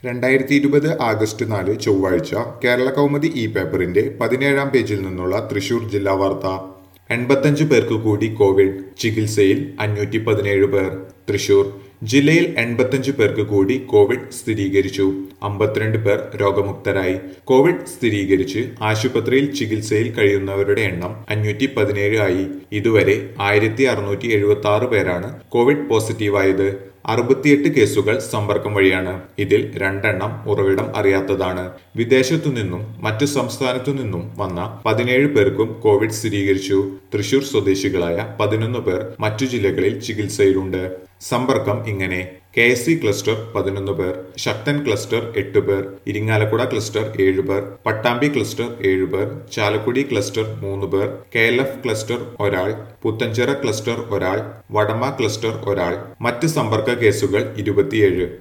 രണ്ടായിരത്തി ഇരുപത് ആഗസ്റ്റ് നാല് ചൊവ്വാഴ്ച കേരള കൗമുദി ഇ പേപ്പറിന്റെ പതിനേഴാം പേജിൽ നിന്നുള്ള തൃശൂർ ജില്ലാ വാർത്ത എൺപത്തഞ്ച് പേർക്ക് കൂടി കോവിഡ് ചികിത്സയിൽ അഞ്ഞൂറ്റി പതിനേഴ് പേർ തൃശൂർ ജില്ലയിൽ എൺപത്തഞ്ച് പേർക്ക് കൂടി കോവിഡ് സ്ഥിരീകരിച്ചു അമ്പത്തിരണ്ട് പേർ രോഗമുക്തരായി കോവിഡ് സ്ഥിരീകരിച്ച് ആശുപത്രിയിൽ ചികിത്സയിൽ കഴിയുന്നവരുടെ എണ്ണം അഞ്ഞൂറ്റി പതിനേഴ് ആയി ഇതുവരെ ആയിരത്തി അറുന്നൂറ്റി എഴുപത്തി ആറ് പേരാണ് കോവിഡ് പോസിറ്റീവായത് അറുപത്തിയെട്ട് കേസുകൾ സമ്പർക്കം വഴിയാണ് ഇതിൽ രണ്ടെണ്ണം ഉറവിടം അറിയാത്തതാണ് വിദേശത്തു നിന്നും മറ്റു സംസ്ഥാനത്തു നിന്നും വന്ന പതിനേഴ് പേർക്കും കോവിഡ് സ്ഥിരീകരിച്ചു തൃശൂർ സ്വദേശികളായ പതിനൊന്ന് പേർ മറ്റു ജില്ലകളിൽ ചികിത്സയിലുണ്ട് സമ്പർക്കം ഇങ്ങനെ കെ എസ് സി ക്ലസ്റ്റർ പതിനൊന്ന് പേർ ശക്തൻ ക്ലസ്റ്റർ എട്ട് പേർ ഇരിങ്ങാലക്കുട ക്ലസ്റ്റർ ഏഴ് പേർ പട്ടാമ്പി ക്ലസ്റ്റർ ഏഴ് പേർ ചാലക്കുടി ക്ലസ്റ്റർ മൂന്ന് പേർ കെ എൽ എഫ് ക്ലസ്റ്റർ ഒരാൾ പുത്തഞ്ചിറ ക്ലസ്റ്റർ ഒരാൾ വടമ ക്ലസ്റ്റർ ഒരാൾ മറ്റ് സമ്പർക്ക കേസുകൾ ഇരുപത്തിയേഴ്